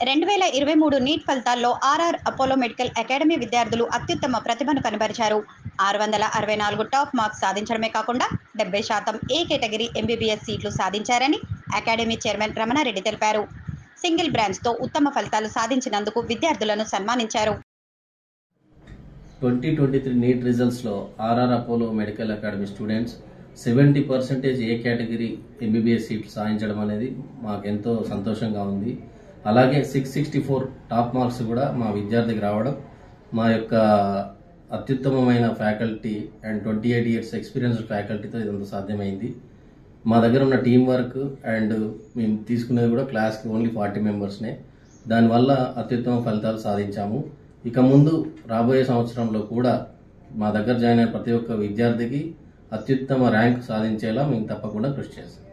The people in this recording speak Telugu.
రెండు వేల ఇరవై మూడు నీట్ ఫలితాల్లో ఆర్ఆర్ అపోలో మెడికల్ అకాడమీ విద్యార్థులు అత్యుత్తమ ప్రతిభను కనబరిచారు ఆరు వందల అరవై నాలుగు టాప్ మార్క్స్ సాధించడమే కాకుండా డెబ్బై శాతం ఏ కేటగిరీ ఎంబీబీఎస్ సీట్లు సాధించారని అకాడమీ చైర్మన్ రమణారెడ్డి తెలిపారు సింగిల్ బ్రాంచ్తో ఉత్తమ ఫలితాలు సాధించినందుకు విద్యార్థులను సన్మానించారు ట్వంటీ ట్వంటీ త్రీ నీట్ రిజల్ట్స్లో RR Apollo medical academy students seventy percentage A category MBBS సీట్లు సాధించడం అనేది మాకు ఎంతో సంతోషంగా ఉంది అలాగే six sixty four top marks కూడా మా విద్యార్థికి రావడం మా యొక్క అత్యుత్తమమైన faculty and twenty eight years experienced ఫ్యాకల్టీతో ఇదంతా సాధ్యమైంది మా దగ్గర ఉన్న టీం వర్క్ అండ్ మేము తీసుకునేది కూడా క్లాస్కి ఓన్లీ ఫార్టీ మెంబర్స్నే దానివల్ల అత్యుత్తమ ఫలితాలు సాధించాము ఇక ముందు రాబోయే సంవత్సరంలో కూడా మా దగ్గర జాయిన్ అయిన ప్రతి ఒక్క విద్యార్థికి అత్యుత్తమ ర్యాంక్ సాధించేలా మేము తప్పకుండా కృషి చేస్తాం